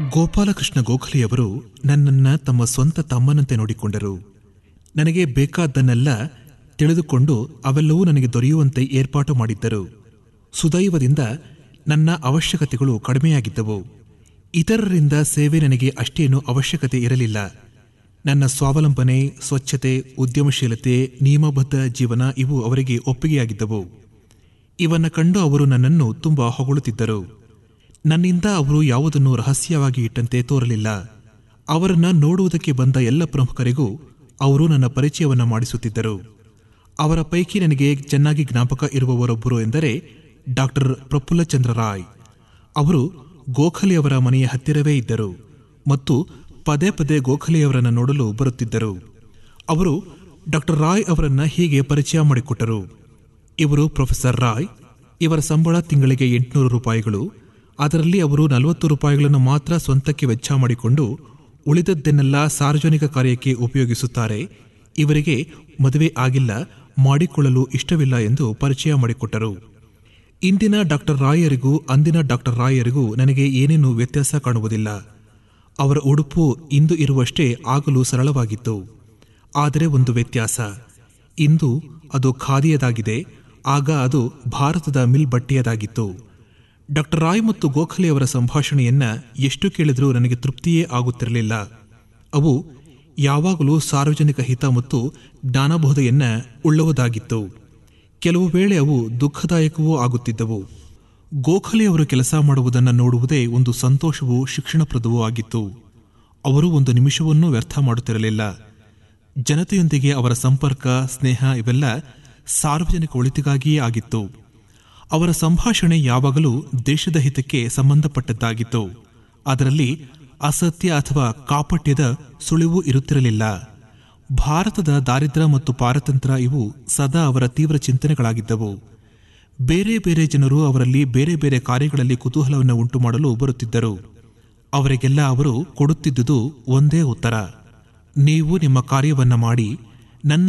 ಗೋಪಾಲಕೃಷ್ಣ ಗೋಖಲೆಯವರು ನನ್ನನ್ನ ತಮ್ಮ ಸ್ವಂತ ತಮ್ಮನಂತೆ ನೋಡಿಕೊಂಡರು ನನಗೆ ಬೇಕಾದ್ದನ್ನೆಲ್ಲ ತಿಳಿದುಕೊಂಡು ಅವೆಲ್ಲವೂ ನನಗೆ ದೊರೆಯುವಂತೆ ಏರ್ಪಾಟು ಮಾಡಿದ್ದರು ಸುದೈವದಿಂದ ನನ್ನ ಅವಶ್ಯಕತೆಗಳು ಕಡಿಮೆಯಾಗಿದ್ದವು ಇತರರಿಂದ ಸೇವೆ ನನಗೆ ಅಷ್ಟೇನೂ ಅವಶ್ಯಕತೆ ಇರಲಿಲ್ಲ ನನ್ನ ಸ್ವಾವಲಂಬನೆ ಸ್ವಚ್ಛತೆ ಉದ್ಯಮಶೀಲತೆ ನಿಯಮಬದ್ಧ ಜೀವನ ಇವು ಅವರಿಗೆ ಒಪ್ಪಿಗೆಯಾಗಿದ್ದವು ಇವನ್ನ ಕಂಡು ಅವರು ನನ್ನನ್ನು ತುಂಬಾ ಹೊಗಳುತ್ತಿದ್ದರು ನನ್ನಿಂದ ಅವರು ಯಾವುದನ್ನು ರಹಸ್ಯವಾಗಿ ಇಟ್ಟಂತೆ ತೋರಲಿಲ್ಲ ಅವರನ್ನ ನೋಡುವುದಕ್ಕೆ ಬಂದ ಎಲ್ಲ ಪ್ರಮುಖರಿಗೂ ಅವರು ನನ್ನ ಪರಿಚಯವನ್ನ ಮಾಡಿಸುತ್ತಿದ್ದರು ಅವರ ಪೈಕಿ ನನಗೆ ಚೆನ್ನಾಗಿ ಜ್ಞಾಪಕ ಇರುವವರೊಬ್ಬರು ಎಂದರೆ ಡಾಕ್ಟರ್ ಪ್ರಫುಲ್ಲಚಂದ್ರ ರಾಯ್ ಅವರು ಗೋಖಲೆಯವರ ಮನೆಯ ಹತ್ತಿರವೇ ಇದ್ದರು ಮತ್ತು ಪದೇ ಪದೇ ಗೋಖಲೆಯವರನ್ನ ನೋಡಲು ಬರುತ್ತಿದ್ದರು ಅವರು ಡಾಕ್ಟರ್ ರಾಯ್ ಅವರನ್ನ ಹೀಗೆ ಪರಿಚಯ ಮಾಡಿಕೊಟ್ಟರು ಇವರು ಪ್ರೊಫೆಸರ್ ರಾಯ್ ಇವರ ಸಂಬಳ ತಿಂಗಳಿಗೆ ಎಂಟುನೂರು ರೂಪಾಯಿಗಳು ಅದರಲ್ಲಿ ಅವರು ನಲವತ್ತು ರೂಪಾಯಿಗಳನ್ನು ಮಾತ್ರ ಸ್ವಂತಕ್ಕೆ ವೆಚ್ಚ ಮಾಡಿಕೊಂಡು ಉಳಿದದ್ದನ್ನೆಲ್ಲ ಸಾರ್ವಜನಿಕ ಕಾರ್ಯಕ್ಕೆ ಉಪಯೋಗಿಸುತ್ತಾರೆ ಇವರಿಗೆ ಮದುವೆ ಆಗಿಲ್ಲ ಮಾಡಿಕೊಳ್ಳಲು ಇಷ್ಟವಿಲ್ಲ ಎಂದು ಪರಿಚಯ ಮಾಡಿಕೊಟ್ಟರು ಇಂದಿನ ಡಾಕ್ಟರ್ ರಾಯರಿಗೂ ಅಂದಿನ ಡಾಕ್ಟರ್ ರಾಯರಿಗೂ ನನಗೆ ಏನೇನೂ ವ್ಯತ್ಯಾಸ ಕಾಣುವುದಿಲ್ಲ ಅವರ ಉಡುಪು ಇಂದು ಇರುವಷ್ಟೇ ಆಗಲು ಸರಳವಾಗಿತ್ತು ಆದರೆ ಒಂದು ವ್ಯತ್ಯಾಸ ಇಂದು ಅದು ಖಾದಿಯದಾಗಿದೆ ಆಗ ಅದು ಭಾರತದ ಮಿಲ್ ಬಟ್ಟೆಯದಾಗಿತ್ತು ಡಾಕ್ಟರ್ ರಾಯ್ ಮತ್ತು ಗೋಖಲೆಯವರ ಸಂಭಾಷಣೆಯನ್ನ ಎಷ್ಟು ಕೇಳಿದರೂ ನನಗೆ ತೃಪ್ತಿಯೇ ಆಗುತ್ತಿರಲಿಲ್ಲ ಅವು ಯಾವಾಗಲೂ ಸಾರ್ವಜನಿಕ ಹಿತ ಮತ್ತು ಜ್ಞಾನಬೋಧೆಯನ್ನ ಉಳ್ಳವುದಾಗಿತ್ತು ಕೆಲವು ವೇಳೆ ಅವು ದುಃಖದಾಯಕವೂ ಆಗುತ್ತಿದ್ದವು ಗೋಖಲೆಯವರು ಕೆಲಸ ಮಾಡುವುದನ್ನು ನೋಡುವುದೇ ಒಂದು ಸಂತೋಷವೂ ಶಿಕ್ಷಣಪ್ರದವೂ ಆಗಿತ್ತು ಅವರು ಒಂದು ನಿಮಿಷವನ್ನೂ ವ್ಯರ್ಥ ಮಾಡುತ್ತಿರಲಿಲ್ಲ ಜನತೆಯೊಂದಿಗೆ ಅವರ ಸಂಪರ್ಕ ಸ್ನೇಹ ಇವೆಲ್ಲ ಸಾರ್ವಜನಿಕ ಒಳಿತಿಗಾಗಿಯೇ ಆಗಿತ್ತು ಅವರ ಸಂಭಾಷಣೆ ಯಾವಾಗಲೂ ದೇಶದ ಹಿತಕ್ಕೆ ಸಂಬಂಧಪಟ್ಟದ್ದಾಗಿತ್ತು ಅದರಲ್ಲಿ ಅಸತ್ಯ ಅಥವಾ ಕಾಪಟ್ಯದ ಸುಳಿವು ಇರುತ್ತಿರಲಿಲ್ಲ ಭಾರತದ ದಾರಿದ್ರ್ಯ ಮತ್ತು ಪಾರತಂತ್ರ ಇವು ಸದಾ ಅವರ ತೀವ್ರ ಚಿಂತನೆಗಳಾಗಿದ್ದವು ಬೇರೆ ಬೇರೆ ಜನರು ಅವರಲ್ಲಿ ಬೇರೆ ಬೇರೆ ಕಾರ್ಯಗಳಲ್ಲಿ ಕುತೂಹಲವನ್ನು ಉಂಟು ಮಾಡಲು ಬರುತ್ತಿದ್ದರು ಅವರಿಗೆಲ್ಲ ಅವರು ಕೊಡುತ್ತಿದ್ದುದು ಒಂದೇ ಉತ್ತರ ನೀವು ನಿಮ್ಮ ಕಾರ್ಯವನ್ನ ಮಾಡಿ ನನ್ನ